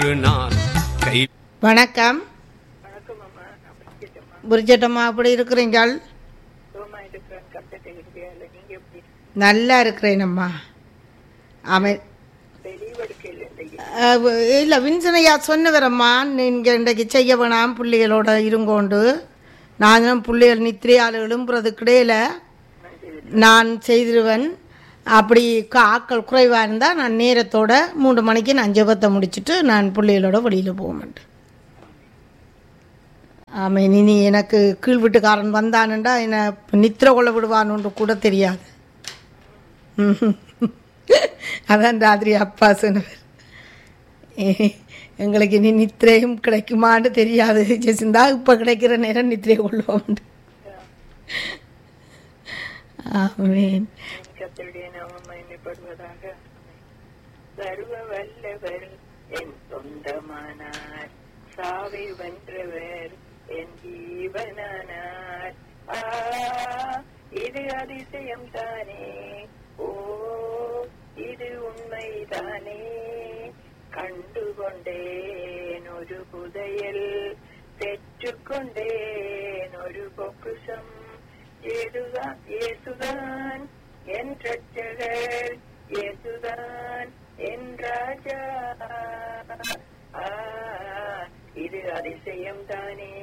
ஒரு நாள் கை வணக்கம் வணக்கம் அம்மா நான் படிச்சிட்டேம்மா புரிஜட்டம்மா அப்படி இருக்கிறீங்கள் சுகமா இருக்கிறேன் கத்துட்டு இருக்கிறீங்களா நீங்க எப்படி நல்லா இருக்கிறேனம்மா அமை தெளிவெடுக்கல இன்றைக்கு இல்லை வின்சனையா சொன்னவரம்மா நீங்கள் இன்றைக்கு செய்ய வேணாம் பிள்ளைகளோட இருங்கோண்டு நானும் பிள்ளைகள் நித்திரையால் எழும்புறதுக்கு இடையில நான் செய்திருவேன் அப்படி கா- ஆட்கள் குறைவாக இருந்தால் நான் நேரத்தோட மூன்று மணிக்கு நான் ஜெபத்தை முடிச்சுட்டு நான் பிள்ளைகளோட வெளியில் போக மாட்டேன் ஆமாம் இனி எனக்கு கீழ் வீட்டுக்காரன் வந்தானுண்டா என்னை நித்திர கொள்ள விடுவானுன்னு கூட தெரியாது ம்ஹும். அதான் ராத்திரி அப்பா சொன்னவர் எ- எங்களுக்கு இனி நித்திரையும் கிடைக்குமான்னு தெரியாது ஜெசிந்தா இப்போ கிடைக்கிற நேரம் நித்திரை கொள்வோம் ஆமேன் கத்தருடைய நாமம் மகிமைப்படுவதாக சர்வ வல்லவர் என் சொந்தமானார் சாவை வென்றவர் என் ஜீவனானார் ஆ இது அதிசயம் தானே ஓ இது உண்மைதானே கண்டுகொண்டேன் ஒரு புதையல் பெற்றுக்கொண்டேன் ஒரு பொக்குசம் ஏதுதான் இயேசுதான் என் ரட்சகர் இயேசுதான் என் ராஜா ஆ, இது அதிசயம் தானே